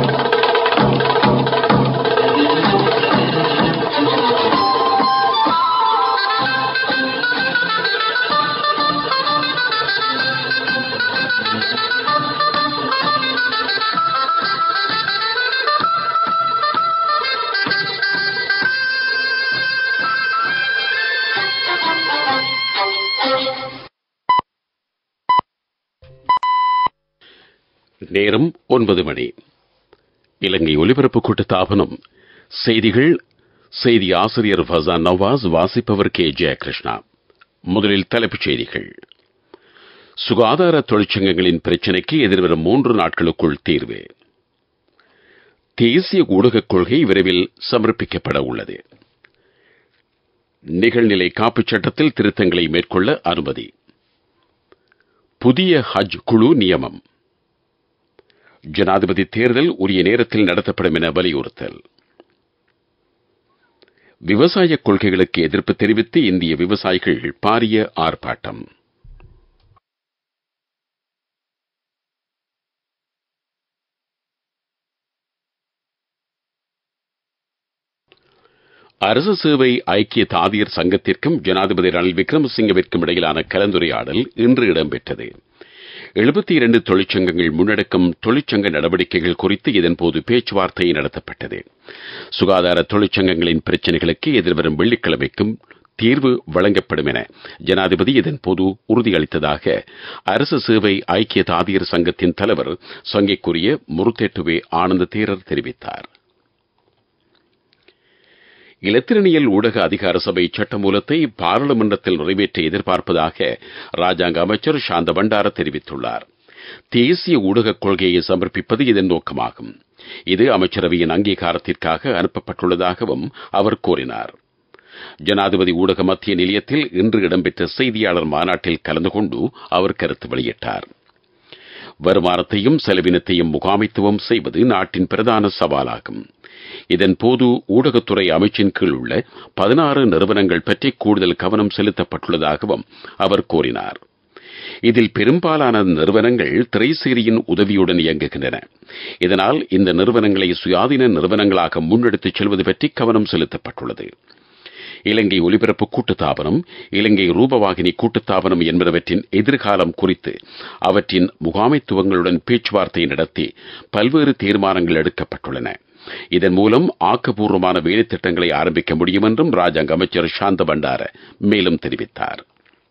நேரம் ஒன்பது மணி இலங்கை ஒலிபரப்பு கூட்டத்தாபனம் செய்திகள் செய்தி ஆசிரியர் ஃபசான் நவாஸ் வாசிப்பவர் கே ஜெயகிருஷ்ணா முதலில் தலைப்புச் செய்திகள் சுகாதார தொழிற்சங்கங்களின் பிரச்சினைக்கு எதிர்வரும் மூன்று நாட்களுக்குள் தீர்வு தேசிய ஊடகக் கொள்கை விரைவில் சமர்ப்பிக்கப்பட உள்ளது நிகழ்நிலை காப்புச் சட்டத்தில் திருத்தங்களை மேற்கொள்ள அனுமதி புதிய ஹஜ் குழு நியமம் ஜனாதிபதி தேர்தல் உரிய நேரத்தில் நடத்தப்படும் என வலியுறுத்தல் விவசாய கொள்கைகளுக்கு எதிர்ப்பு தெரிவித்து இந்திய விவசாயிகள் பாரிய ஆர்ப்பாட்டம் அரசு சேவை ஐக்கிய தாதியர் சங்கத்திற்கும் ஜனாதிபதி ரணில் விக்ரமசிங்கவிற்கும் இடையிலான கலந்துரையாடல் இன்று இடம்பெற்றது எழுபத்தி இரண்டு தொழிற்சங்கங்கள் முன்னெடுக்கும் தொழிற்சங்க நடவடிக்கைகள் குறித்து இதன்போது பேச்சுவார்த்தை நடத்தப்பட்டது சுகாதார தொழிற்சங்கங்களின் பிரச்சினைகளுக்கு எதிர்வரும் வெள்ளிக்கிழமைக்கும் தீர்வு வழங்கப்படும் என ஜனாதிபதி இதன்போது உறுதியளித்ததாக அரசு சேவை ஐக்கிய தாதியர் சங்கத்தின் தலைவர் சங்கைக்குரிய முருத்தேட்டுவே ஆனந்த தேரர் தெரிவித்தார் இலத்திரனியல் ஊடக அதிகார சபை சட்டமூலத்தை பாராளுமன்றத்தில் நிறைவேற்ற எதிர்பார்ப்பதாக ராஜாங்க அமைச்சர் சாந்த பண்டார தெரிவித்துள்ளார் தேசிய ஊடகக் கொள்கையை சமர்ப்பிப்பது இதன் நோக்கமாகும் இது அமைச்சரவையின் அங்கீகாரத்திற்காக அனுப்பப்பட்டுள்ளதாகவும் அவர் கூறினார் ஜனாதிபதி ஊடக மத்திய நிலையத்தில் இன்று இடம்பெற்ற செய்தியாளர் மாநாட்டில் கலந்து கொண்டு அவர் கருத்து வெளியிட்டார் வருமானத்தையும் செலவினத்தையும் முகாமைத்துவம் செய்வது நாட்டின் பிரதான சவாலாகும் இதன்போது ஊடகத்துறை அமைச்சின் கீழ் உள்ள பதினாறு நிறுவனங்கள் பற்றி கூடுதல் கவனம் செலுத்தப்பட்டுள்ளதாகவும் அவர் கூறினார் இதில் பெரும்பாலான நிறுவனங்கள் திரைசேரியின் உதவியுடன் இயங்குகின்றன இதனால் இந்த நிறுவனங்களை சுயாதீன நிறுவனங்களாக முன்னெடுத்துச் செல்வது பற்றி கவனம் செலுத்தப்பட்டுள்ளது இலங்கை ஒலிபரப்பு கூட்டுத்தாபனம் இலங்கை ரூபவாகினி கூட்டுத்தாபனம் என்பனவற்றின் எதிர்காலம் குறித்து அவற்றின் முகாமைத்துவங்களுடன் பேச்சுவார்த்தை நடத்தி பல்வேறு தீர்மானங்கள் எடுக்கப்பட்டுள்ளன இதன் மூலம் ஆக்கப்பூர்வமான வேலைத்திட்டங்களை ஆரம்பிக்க முடியும் என்றும் ராஜாங்க அமைச்சர் சாந்த பண்டார மேலும் தெரிவித்தார்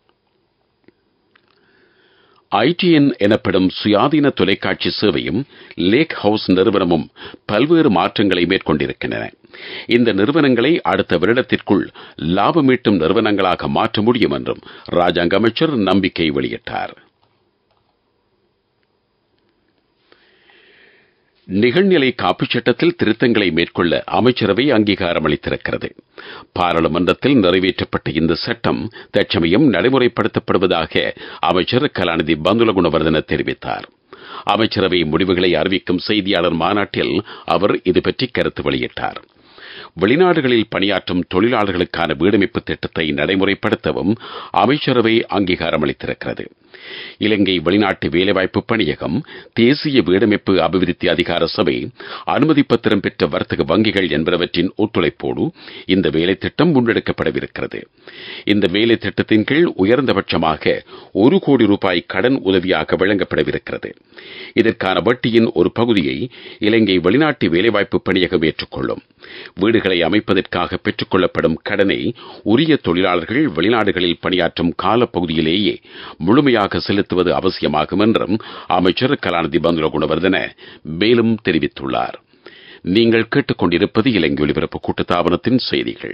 ஐடிஎன் எனப்படும் சுயாதீன தொலைக்காட்சி சேவையும் லேக் ஹவுஸ் நிறுவனமும் பல்வேறு மாற்றங்களை மேற்கொண்டிருக்கின்றன இந்த நிறுவனங்களை அடுத்த வருடத்திற்குள் லாபமீட்டும் நிறுவனங்களாக மாற்ற முடியும் என்றும் ராஜாங்க அமைச்சர் நம்பிக்கை வெளியிட்டார் நிகழ்நிலை காப்புச் சட்டத்தில் திருத்தங்களை மேற்கொள்ள அமைச்சரவை அங்கீகாரம் அளித்திருக்கிறது பாராளுமன்றத்தில் நிறைவேற்றப்பட்ட இந்த சட்டம் தற்சமயம் நடைமுறைப்படுத்தப்படுவதாக அமைச்சர் கலாநிதி பந்துல குணவர்தன தெரிவித்தார் அமைச்சரவை முடிவுகளை அறிவிக்கும் செய்தியாளர் மாநாட்டில் அவர் இதுபற்றி கருத்து வெளியிட்டார் வெளிநாடுகளில் பணியாற்றும் தொழிலாளர்களுக்கான வீடமைப்பு திட்டத்தை நடைமுறைப்படுத்தவும் அமைச்சரவை அங்கீகாரம் அளித்திருக்கிறது இலங்கை வெளிநாட்டு வேலைவாய்ப்பு பணியகம் தேசிய வீடமைப்பு அபிவிருத்தி அதிகார சபை அனுமதி பத்திரம் பெற்ற வர்த்தக வங்கிகள் என்பவற்றின் ஒத்துழைப்போடு இந்த வேலை திட்டம் முன்னெடுக்கப்படவிருக்கிறது இந்த வேலை திட்டத்தின் கீழ் உயர்ந்தபட்சமாக ஒரு கோடி ரூபாய் கடன் உதவியாக வழங்கப்படவிருக்கிறது இதற்கான வட்டியின் ஒரு பகுதியை இலங்கை வெளிநாட்டு வேலைவாய்ப்பு பணியகம் ஏற்றுக்கொள்ளும் வீடுகளை அமைப்பதற்காக பெற்றுக் கொள்ளப்படும் கடனை உரிய தொழிலாளர்கள் வெளிநாடுகளில் பணியாற்றும் காலப்பகுதியிலேயே முழுமையாக செலுத்துவது அவசியமாகும் என்றும் அமைச்சர் கலாநிதி பந்துல குணவர்தன மேலும் தெரிவித்துள்ளார் நீங்கள் கேட்டுக்கொண்டிருப்பது இலங்கை ஒலிபரப்பு கூட்டத்தாபனத்தின் செய்திகள்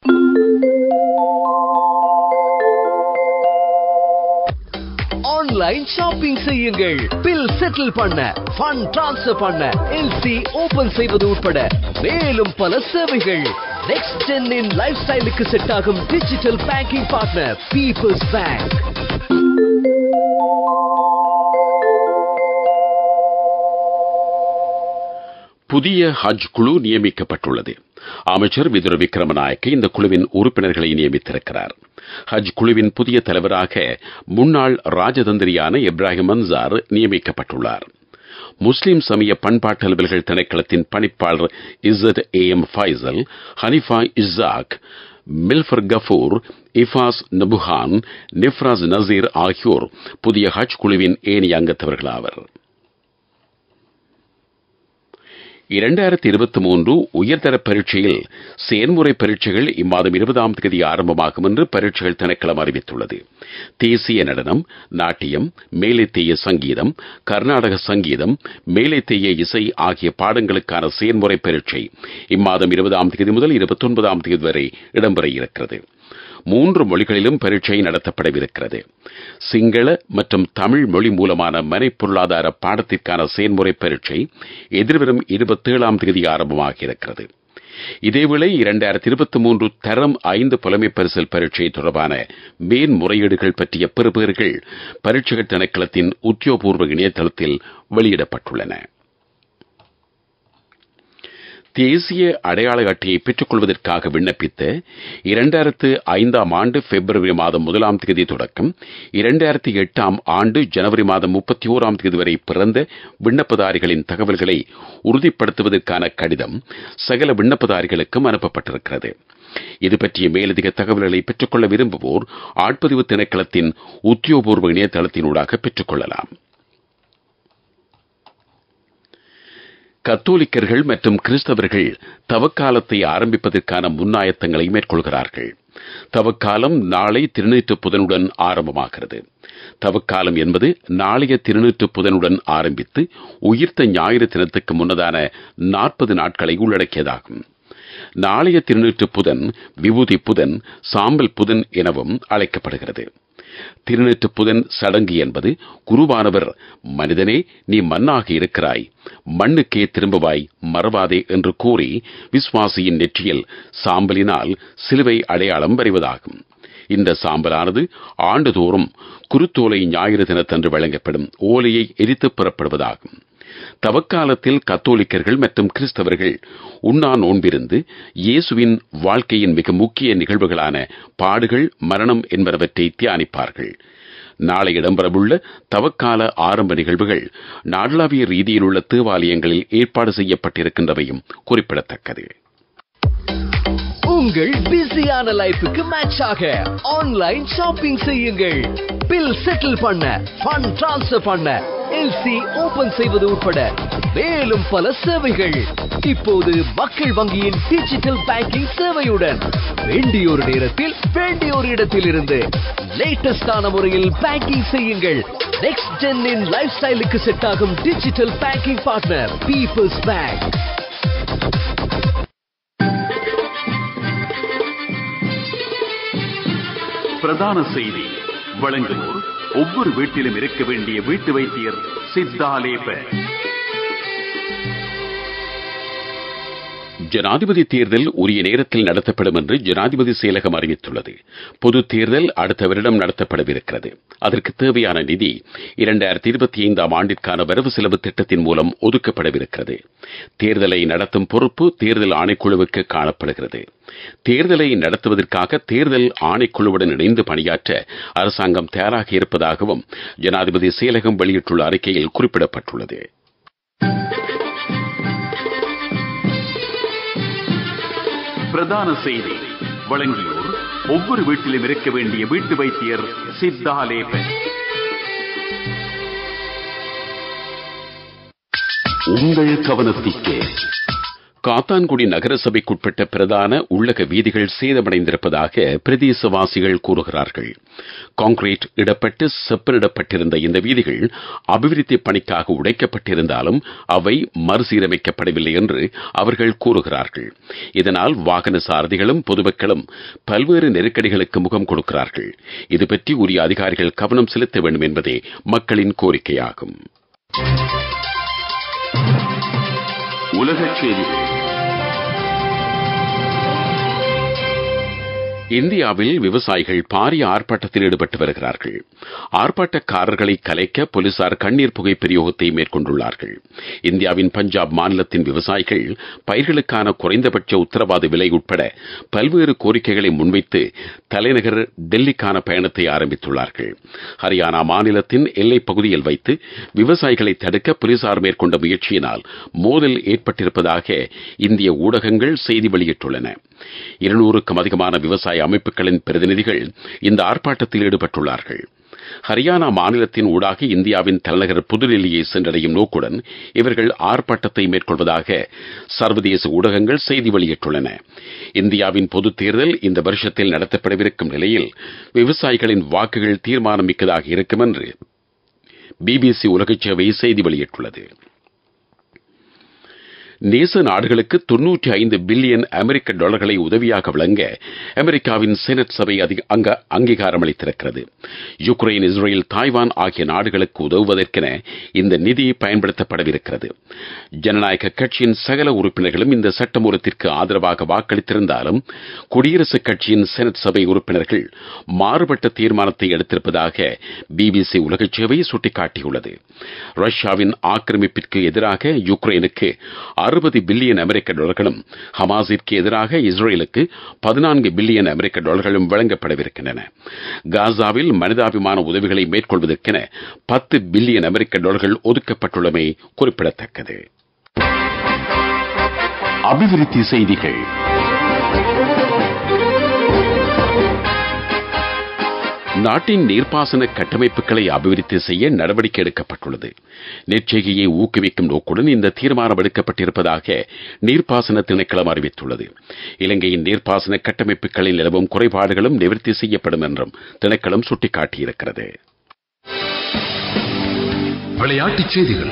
ஆன்லைன் ஷாப்பிங் செய்யுங்கள் பில் செட்டில் பண்ண ஃபண்ட் டிரான்ஸ்ஃபர் பண்ண எல்சி ஓபன் செய்வது உட்பட மேலும் பல சேவைகள் நெக்ஸ்ட் ஜென்னின் லைஃப் ஸ்டைலுக்கு செட் ஆகும் digital banking partner people's bank புதிய ஹஜ் குழு நியமிக்கப்பட்டுள்ளது அமைச்சர் விதுர விக்ரமநாயக்க இந்த குழுவின் உறுப்பினர்களை நியமித்திருக்கிறார் ஹஜ் குழுவின் புதிய தலைவராக முன்னாள் ராஜதந்திரியான இப்ராஹிம் அன்சார் நியமிக்கப்பட்டுள்ளார் முஸ்லிம் சமய பண்பாட்டு அலுவல்கள் திணைக்களத்தின் பணிப்பாளர் Z A M Faisal Hanifa Isaq Milfar Gafoor Ifaz Nabuhan Nifras Naseer ஆகியோர் புதிய ஹஜ் குழுவின் ஏனைய அங்கத்தவர்களாவர் இரண்டாயிரத்தி இருபத்தி மூன்று உயர்தர பரீட்சையில் செயன்முறை பரீட்சைகள் இம்மாதம் இருபதாம் தேதி ஆரம்பமாகும் என்று பரீட்சைகள் திணைக்களம் அறிவித்துள்ளது தேசிய நடனம் நாட்டியம் மேலைத்தேய சங்கீதம் கர்நாடக சங்கீதம் மேலைத்தேய இசை ஆகிய பாடங்களுக்கான செயன்முறை பரீட்சை இம்மாதம் இருபதாம் தேதி முதல் இருபத்தொன்பதாம் தேதி வரை இடம்பெற இருக்கிறது மூன்று மொழிகளிலும் பரீட்சை நடத்தப்படவிருக்கிறது சிங்கள மற்றும் தமிழ் மொழி மூலமான மனை பொருளாதார பாடத்திற்கான செயன்முறை பரீட்சை எதிர்வரும் இருபத்தேழாம் தேதி ஆரம்பமாக இருக்கிறது இதேவேளை இரண்டாயிரத்தி இருபத்தி மூன்று தரம் ஐந்து புலமை பரிசல் பரீட்சை தொடர்பான மேன்முறையீடுகள் பற்றிய பெறுபேறுகள் பரீட்சைகள் திணைக்களத்தின் உத்தியோகபூர்வ இணையதளத்தில் வெளியிடப்பட்டுள்ளன தேசிய அடையாள அட்டையை பெற்றுக் கொள்வதற்காக விண்ணப்பித்த இரண்டாயிரத்து ஐந்தாம் ஆண்டு பிப்ரவரி மாதம் முதலாம் தேதி தொடக்கம் இரண்டாயிரத்தி எட்டாம் ஆண்டு ஜனவரி மாதம் முப்பத்தி ஓராம் தேதி வரை பிறந்த விண்ணப்பதாரிகளின் தகவல்களை உறுதிப்படுத்துவதற்கான கடிதம் சகல விண்ணப்பதாரிகளுக்கும் அனுப்பப்பட்டிருக்கிறது இது பற்றிய மேலதிக தகவல்களை பெற்றுக்கொள்ள விரும்புவோர் ஆட்பதிவு திணைக்களத்தின் உத்தியோகபூர்வ இணையதளத்தினூடாக பெற்றுக் கொள்ளலாம் கத்தோலிக்கர்கள் மற்றும் கிறிஸ்தவர்கள் தவக்காலத்தை ஆரம்பிப்பதற்கான முன்னாயத்தங்களை மேற்கொள்கிறார்கள் தவக்காலம் நாளை திருநீற்று புதனுடன் ஆரம்பமாகிறது தவக்காலம் என்பது நாளைய திருநீற்று புதனுடன் ஆரம்பித்து உயிர்த்த ஞாயிறு தினத்துக்கு முன்னதான நாற்பது நாட்களை உள்ளடக்கியதாகும் நாளைய திருநீற்று புதன் விபூதி புதன் சாம்பல் புதன் எனவும் அழைக்கப்படுகிறது திருநெற்று புதன் சடங்கு என்பது குருவானவர் மனிதனே நீ மண்ணாக இருக்கிறாய் மண்ணுக்கே திரும்பவாய் மறவாதே என்று கூறி விஸ்வாசியின் நெற்றியில் சாம்பலினால் சிலுவை அடையாளம் வரைவதாகும் இந்த சாம்பலானது ஆண்டுதோறும் குருத்தோலை ஞாயிறு தினத்தன்று வழங்கப்படும் ஓலையை எரித்து புறப்படுவதாகும் தவக்காலத்தில் கத்தோலிக்கர்கள் மற்றும் கிறிஸ்தவர்கள் உண்ணா நோன்பிருந்து இயேசுவின் வாழ்க்கையின் மிக முக்கிய நிகழ்வுகளான பாடுகள் மரணம் என்பனவற்றை தியானிப்பார்கள் நாளை இடம்பெறவுள்ள தவக்கால ஆரம்ப நிகழ்வுகள் நாடளாவிய ரீதியில் உள்ள தேவாலயங்களில் ஏற்பாடு செய்யப்பட்டிருக்கின்றவையும் குறிப்பிடத்தக்கது உங்கள் பிஸியான லைஃபுக்கு மேட்ச் ஆக ஆன்லைன் ஷாப்பிங் செய்யுங்கள் பில் செட்டில் பண்ண ஃபண்ட் டிரான்ஸ்ஃபர் பண்ண எல்சி ஓபன் செய்வது உட்பட மேலும் பல சேவைகள் இப்போது மக்கள் வங்கியின் டிஜிட்டல் பேங்கிங் சேவையுடன் வேண்டியொரு நேரத்தில் வேண்டியொரு இடத்தில் இருந்து லேட்டஸ்டான முறையில் பேங்கிங் செய்யுங்கள் நெக்ஸ்ட் ஜென்னின் லைஃப் ஸ்டைலுக்கு செட் ஆகும் digital banking partner people's bank பிரதான செய்தி வழங்குவோர் ஒவ்வொரு வீட்டிலும் இருக்க வேண்டிய வீட்டு வைத்தியர் சித்தாலேப ஜனாதிபதி தேர்தல் உரிய நேரத்தில் நடத்தப்படும் என்று ஜனாதிபதி செயலகம் அறிவித்துள்ளது பொது தேர்தல் அடுத்த வருடம் நடத்தப்படவிருக்கிறது அதற்கு தேவையான நிதி இரண்டாயிரத்தி இருபத்தி ஐந்தாம் ஆண்டிற்கான வரவு செலவு திட்டத்தின் மூலம் ஒதுக்கப்படவிருக்கிறது தேர்தலை நடத்தும் பொறுப்பு தேர்தல் ஆணைக்குழுவுக்கு காணப்படுகிறது தேர்தலை நடத்துவதற்காக தேர்தல் ஆணைக்குழுவுடன் இணைந்து பணியாற்ற அரசாங்கம் தயாராக இருப்பதாகவும் ஜனாதிபதி செயலகம் வெளியிட்டுள்ள அறிக்கையில் குறிப்பிடப்பட்டுள்ளது பிரதான செய்தி வழங்கியோர் ஒவ்வொரு வீட்டிலும் இருக்க வேண்டிய வீட்டு வைத்தியர் சித்தாலேப உங்கள் கவனத்திற்கு காத்தான்குடி நகரசபைக்குட்பட்ட பிரதான உள்ளக வீதிகள் சேதமடைந்திருப்பதாக பிரதேசவாசிகள் கூறுகிறார்கள் கான்கிரீட் இடப்பட்டு செப்பனிடப்பட்டிருந்த இந்த வீதிகள் அபிவிருத்தி பணிக்காக உடைக்கப்பட்டிருந்தாலும் அவை மறுசீரமைக்கப்படவில்லை என்று அவர்கள் கூறுகிறார்கள் இதனால் வாகன சாரதிகளும் பொதுமக்களும் பல்வேறு நெருக்கடிகளுக்கு முகம் கொடுக்கிறார்கள் இது பற்றி உரிய அதிகாரிகள் கவனம் செலுத்த வேண்டும் என்பதே மக்களின் கோரிக்கையாகும் உலகச் செய்திகள் இந்தியாவில் விவசாயிகள் பாரிய ஆர்ப்பாட்டத்தில் ஈடுபட்டு வருகிறார்கள் ஆர்ப்பாட்டக்காரர்களை கலைக்க போலீசார் கண்ணீர் புகை பிரயோகத்தை மேற்கொண்டுள்ளார்கள் இந்தியாவின் பஞ்சாப் மாநிலத்தின் விவசாயிகள் பயிர்களுக்கான குறைந்தபட்ச உத்தரவாத விலை உட்பட பல்வேறு கோரிக்கைகளை முன்வைத்து தலைநகர் டெல்லிக்கான பயணத்தை ஆரம்பித்துள்ளார்கள் ஹரியானா மாநிலத்தின் எல்லைப் பகுதியில் வைத்து விவசாயிகளை தடுக்க போலீசார் மேற்கொண்ட முயற்சியினால் மோதல் ஏற்பட்டிருப்பதாக இந்திய ஊடகங்கள் செய்தி வெளியிட்டுள்ளன இருநூறுக்கும் அதிகமான விவசாய அமைப்புகளின் பிரதிநிதிகள் இந்த ஆர்ப்பாட்டத்தில் ஈடுபட்டுள்ளார்கள் ஹரியானா மாநிலத்தின் ஊடாக இந்தியாவின் தலைநகர் புதுடெல்லியை சென்றடையும் நோக்குடன் இவர்கள் ஆர்ப்பாட்டத்தை மேற்கொள்வதாக சர்வதேச ஊடகங்கள் செய்தி வெளியிட்டுள்ளன இந்தியாவின் பொதுத் தேர்தல் இந்த வருஷத்தில் நடத்தப்படவிருக்கும் நிலையில் விவசாயிகளின் வாக்குகள் தீர்மானமிக்கதாக இருக்கும் என்று பிபிசி உலகச் சேவை செய்தி வெளியிட்டுள்ளது நேச நாடுகளுக்கு தொன்னூற்றி ஐந்து பில்லியன் அமெரிக்க டாலர்களை உதவியாக வழங்க அமெரிக்காவின் செனட் சபை அதிக- அங்க அங்கீகாரம் அளித்திருக்கிறது யுக்ரைன் இஸ்ரேல் தாய்வான் ஆகிய நாடுகளுக்கு உதவுவதற்கென இந்த நிதி பயன்படுத்தப்படவிருக்கிறது ஜனநாயக கட்சியின் சகல உறுப்பினர்களும் இந்த சட்டமூலத்திற்கு ஆதரவாக வாக்களித்திருந்தாலும் குடியரசுக் கட்சியின் செனட் சபை உறுப்பினர்கள் மாறுபட்ட தீர்மானத்தை எடுத்திருப்பதாக பிபிசி உலகச் சேவை சுட்டிக்காட்டியுள்ளது ரஷ்யாவின் ஆக்கிரமிப்பிற்கு எதிராக யுக்ரைனுக்கு அறுபது பில்லியன் அமெரிக்க டாலர்களும் ஹமாஸிற்கு எதிராக இஸ்ரேலுக்கு பதினான்கு பில்லியன் அமெரிக்க டாலர்களும் வழங்கப்படவிருக்கின்றன காசாவில் மனிதாபிமான உதவிகளை மேற்கொள்வதற்கென பத்து பில்லியன் அமெரிக்க டாலர்கள் ஒதுக்கப்பட்டுள்ளமை குறிப்பிடத்தக்கது அபிவிருத்தி செய்திகள் நாட்டின் நீர்ப்பாசன கட்டமைப்புகளை அபிவிருத்தி செய்ய நடவடிக்கை எடுக்கப்பட்டுள்ளது நெற்செய்கையை ஊக்குவிக்கும் நோக்குடன் இந்த தீர்மானம் எடுக்கப்பட்டிருப்பதாக நீர்ப்பாசன திணைக்களம் அறிவித்துள்ளது இலங்கையின் நீர்ப்பாசன கட்டமைப்புகளில் நிலவும் குறைபாடுகளும் நிவர்த்தி செய்யப்படும் என்றும் திணைக்களம் சுட்டிக்காட்டியிருக்கிறது விளையாட்டுச் செய்திகள்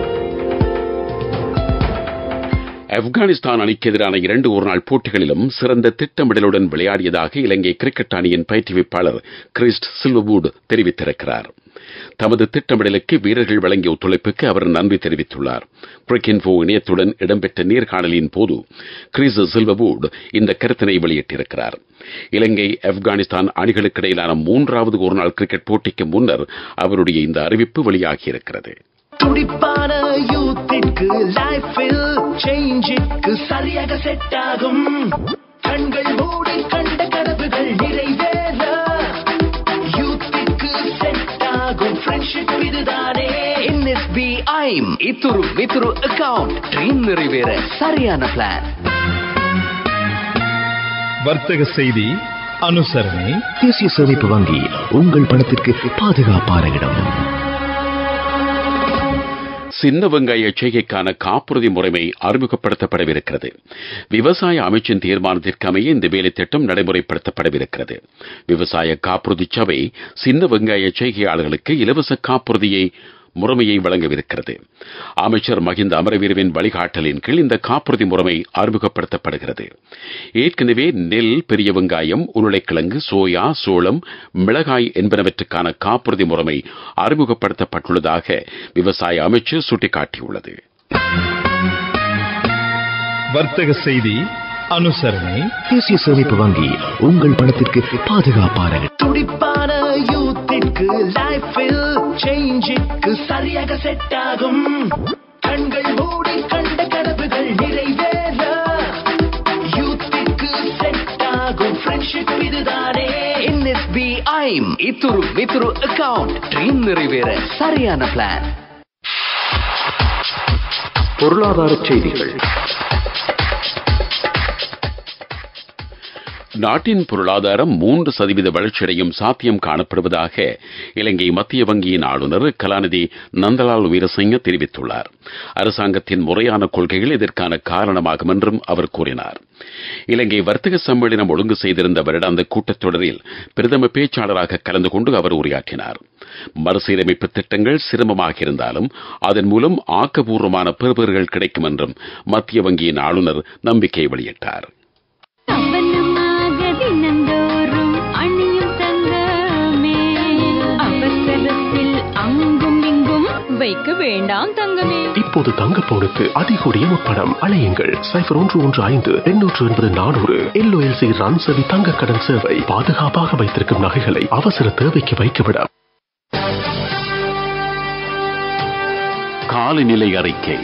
ஆப்கானிஸ்தான் அணிக்கு எதிரான இரண்டு ஒருநாள் போட்டிகளிலும் சிறந்த திட்டமிடலுடன் விளையாடியதாக இலங்கை கிரிக்கெட் அணியின் பயிற்றுவிப்பாளர் கிறிஸ்ட் சில்வபூட் தெரிவித்திருக்கிறார் தமது திட்டமிடலுக்கு வீரர்கள் வழங்கிய ஒத்துழைப்புக்கு அவர் நன்றி தெரிவித்துள்ளார் கிரிக்கின்ஃபோ இணையத்துடன் இடம்பெற்ற நேர்காணலின் போது கிறிஸ் சில்வபூட் இந்த கருத்தினை வெளியிட்டிருக்கிறார் இலங்கை ஆப்கானிஸ்தான் அணிகளுக்கிடையிலான மூன்றாவது ஒருநாள் கிரிக்கெட் போட்டிக்கு முன்னர் அவருடைய இந்த அறிவிப்பு வெளியாகியிருக்கிறது துடிப்பான யூத்திற்கு லைஃபில் சேஞ்சிற்கு சரியாக செட் ஆகும் கண்கள் மூடி கண்ட கனவுகள் நிறைவேற யூத்திற்கு செட் ஆகும் ஃப்ரெண்ட்ஷிப் இதுதானே என்எஸ்பி ஐம் இத்துரு வித்துரு அக்கவுண்ட் ட்ரீம் நிறைவேற சரியான பிளான் வர்த்தக செய்தி அனுசரணை தேசிய சேமிப்பு வங்கி உங்கள் பணத்திற்கு பாதுகாப்பான இடம் சின்ன வெங்காய செய்கைக்கான காப்புறுதி முறைமை அறிமுகப்படுத்தப்படவிருக்கிறது விவசாய அமைச்சின் தீர்மானத்திற்கு அமைய இந்த வேலை திட்டம் நடைமுறைப்படுத்தப்படவிருக்கிறது விவசாய காப்புறுதி சபை சின்ன வெங்காய செய்கையாளர்களுக்கு இலவச காப்புறுதியை முறைமையை வழங்கவிருக்கிறது அமைச்சர் மகிந்த அமரவீரவின் வழிகாட்டலின் கீழ் இந்த காப்புறுதி முறைமை அறிமுகப்படுத்தப்படுகிறது ஏற்கனவே நெல் பெரிய வெங்காயம் உருளைக்கிழங்கு சோயா சோளம் மிளகாய் என்பனவற்றுக்கான காப்புறுதி முறைமை அறிமுகப்படுத்தப்பட்டுள்ளதாக விவசாய அமைச்சு சுட்டிக்காட்டியுள்ளது வர்த்தக செய்தி அனுசரணை தேசிய சேமிப்பு வங்கி உங்கள் பணத்திற்கு பாதுகாப்பான இடம் துடிப்பான யூத்திற்கு லைஃபில் சேஞ்சிற்கு சரியாக செட் ஆகும் கண்கள் மூடி கண்ட கனவுகள் நிறைவேற யூத்திற்கு செட் ஆகும் ஃப்ரெண்ட்ஷிப் இதுதானே என்எஸ்பி ஐம் இத்துரு வித்துரு அக்கவுண்ட் ட்ரீம் நிறைவேற சரியான பிளான் பொருளாதார செய்திகள் நாட்டின் பொருளாதாரம் மூன்று சதவீத வளர்ச்சியடையும் சாத்தியம் காணப்படுவதாக இலங்கை மத்திய வங்கியின் ஆளுநர் கலாநிதி நந்தலால் வீரசிங்க தெரிவித்துள்ளார் அரசாங்கத்தின் முறையான கொள்கைகள் இதற்கான காரணமாகும் என்றும் அவர் கூறினார் இலங்கை வர்த்தக சம்மேளனம் ஒழுங்கு செய்திருந்த வருடாந்த கூட்டத்தொடரில் பிரதம பேச்சாளராக கலந்து கொண்டு அவர் உரையாற்றினார் மறுசீரமைப்பு திட்டங்கள் சிரமமாக இருந்தாலும் அதன் மூலம் ஆக்கபூர்வமான பெறுபேறுகள் கிடைக்கும் என்றும் மத்திய வங்கியின் ஆளுநர் நம்பிக்கை வெளியிட்டார் அவனமாக தினந்தோறும் அணியும் தங்கமே அவசரத்தில் அங்கும் இங்கும் வை வைக்க வேண்டாம் தங்கமே இப்போது தங்க பவுனுக்கு அதிகூடிய முற்படம் அலையுங்கள் சைபர் ஒன்று ஒன்று ஐந்து எண்ணூற்று எண்பது நானூறு எல்ஓஎல்சி ரன்சவி தங்க கடன் சேவை பாதுகாப்பாக வைத்திருக்கும் நகைகளை அவசர தேவைக்கு வைத்துவிட காலநிலை அறிக்கை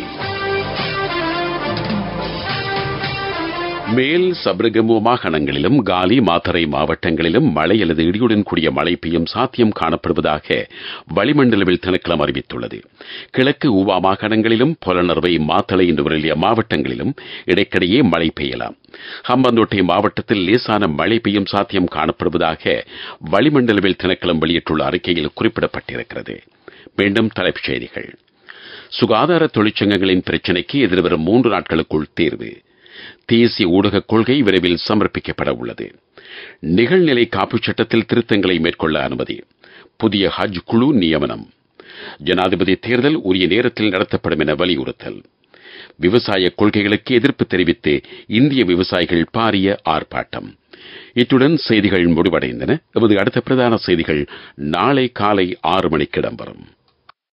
மேல் சப்ரகமு மாகாணங்களிலும் காலி மாத்தறை மாவட்டங்களிலும் மழை அல்லது இடியுடன் கூடிய மழை பெய்யும் சாத்தியம் காணப்படுவதாக வளிமண்டலவில் திணைக்களம் அறிவித்துள்ளது கிழக்கு ஊவா மாகாணங்களிலும் புலனர்வை மாத்தளை என்று முதலிய மாவட்டங்களிலும் இடைக்கிடையே மழை பெய்யலாம் ஹம்பந்தோட்டை மாவட்டத்தில் லேசான மழை பெய்யும் சாத்தியம் காணப்படுவதாக வளிமண்டலவில் திணைக்களம் வெளியிட்டுள்ள அறிக்கையில் குறிப்பிடப்பட்டிருக்கிறது மீண்டும் தலைப்புச் செய்திகள் சுகாதார தொழிற்சங்கங்களின் பிரச்சினைக்கு எதிர்வரும் மூன்று நாட்களுக்குள் தீர்வு தேசிய ஊடகக் கொள்கை விரைவில் சமர்ப்பிக்கப்பட உள்ளது நிகழ்நிலை காப்புச் சட்டத்தில் திருத்தங்களை மேற்கொள்ள அனுமதி புதிய ஹஜ் குழு நியமனம் ஜனாதிபதி தேர்தல் உரிய நேரத்தில் நடத்தப்படும் என வலியுறுத்தல் விவசாய கொள்கைகளுக்கு எதிர்ப்பு தெரிவித்து இந்திய விவசாயிகள் பாரிய ஆர்ப்பாட்டம் இத்துடன் செய்திகள் முடிவடைந்தன எமது அடுத்த பிரதான செய்திகள் நாளை காலை ஆறு மணிக்கு இடம்பெறும்